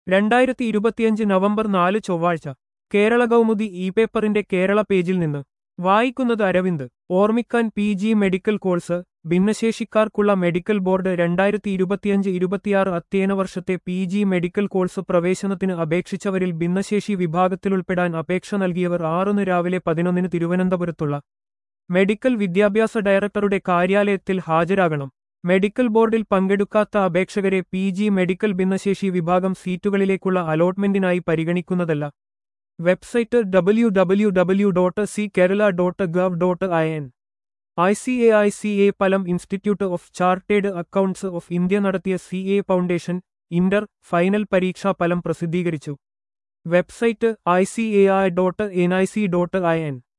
രണ്ടായിരത്തി ഇരുപത്തിയഞ്ച് നവംബർ നാല് ചൊവ്വാഴ്ച കേരള കൗമുദി ഇ പേപ്പറിന്റെ കേരള പേജിൽ നിന്ന് വായിക്കുന്നത് അരവിന്ദ് ഓർമ്മിക്കാൻ പി ജി മെഡിക്കൽ കോഴ്സ് ഭിന്നശേഷിക്കാർക്കുള്ള മെഡിക്കൽ ബോർഡ് രണ്ടായിരത്തി ഇരുപത്തിയഞ്ച് ഇരുപത്തിയാറ് അധ്യയന വർഷത്തെ പി ജി മെഡിക്കൽ കോഴ്സ് പ്രവേശനത്തിന് അപേക്ഷിച്ചവരിൽ ഭിന്നശേഷി വിഭാഗത്തിലുൾപ്പെടാൻ അപേക്ഷ നൽകിയവർ ആറിന് രാവിലെ പതിനൊന്നിന് തിരുവനന്തപുരത്തുള്ള മെഡിക്കൽ വിദ്യാഭ്യാസ ഡയറക്ടറുടെ കാര്യാലയത്തിൽ ഹാജരാകണം മെഡിക്കൽ ബോർഡിൽ പങ്കെടുക്കാത്ത അപേക്ഷകരെ പി ജി മെഡിക്കൽ ഭിന്നശേഷി വിഭാഗം സീറ്റുകളിലേക്കുള്ള അലോട്ട്മെന്റിനായി പരിഗണിക്കുന്നതല്ല website W W W dot C Kerala dot gov dot I N I C A I C A പലം institute of chartered accounts of India നടത്തിയ C A foundation inter final പരീക്ഷാ ഫലം പ്രസിദ്ധീകരിച്ചു website I C A I dot N I C dot I N